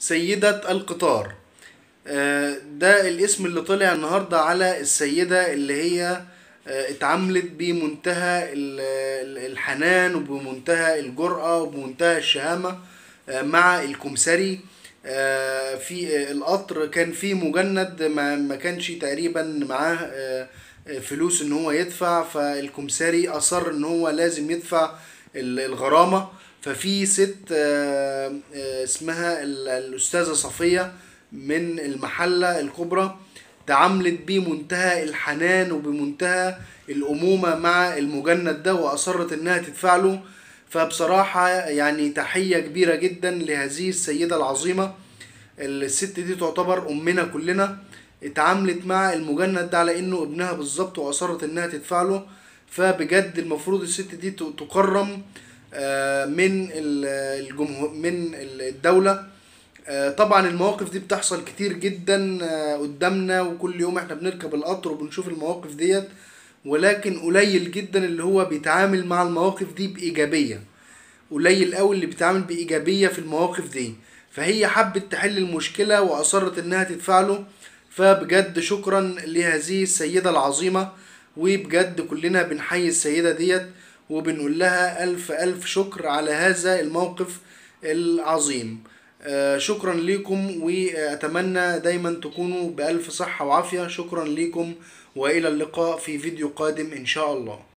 سيدة القطار آه، ده الاسم اللي طلع النهاردة على السيدة اللي هي آه، اتعاملت بمنتهى ال- ال- الحنان وبمنتهى الجرأة وبمنتهى الشهامة آه، مع الكمساري آه، في آه، القطر كان في مجند ما ما كانش تقريبا معاه آه، آه، فلوس ان هو يدفع فالكمساري اصر ان هو لازم يدفع ال- الغرامة ففي ست آه، آه، اسمها ال- الأستاذة صفية من المحلة الكبرى تعاملت بمنتهى الحنان وبمنتهى الأمومة مع المجند ده وأصرت إنها تدفع له فبصراحة يعني تحية كبيرة جدا لهذه السيدة العظيمة الست دي تعتبر أمنا كلنا اتعاملت مع المجند ده على إنه ابنها بالظبط وأصرت إنها تدفع له فبجد المفروض الست دي ت- تكرم آه، من الجمهور من الدولة آه، طبعا المواقف دي بتحصل كتير جدا آه، قدامنا وكل يوم احنا بنركب القطر وبنشوف المواقف ديت ولكن قليل جدا اللي هو بيتعامل مع المواقف دي بإيجابية قليل قوي اللي بيتعامل بإيجابية في المواقف دي فهي حبت تحل المشكلة وأصرت إنها تدفع له فبجد شكرا لهذه السيدة العظيمة وبجد كلنا بنحيي السيدة ديت وبنقول لها ألف ألف شكر على هذا الموقف العظيم آه، شكرا لكم وأتمنى دايما تكونوا بألف صحة وعافية شكرا لكم وإلى اللقاء في فيديو قادم إن شاء الله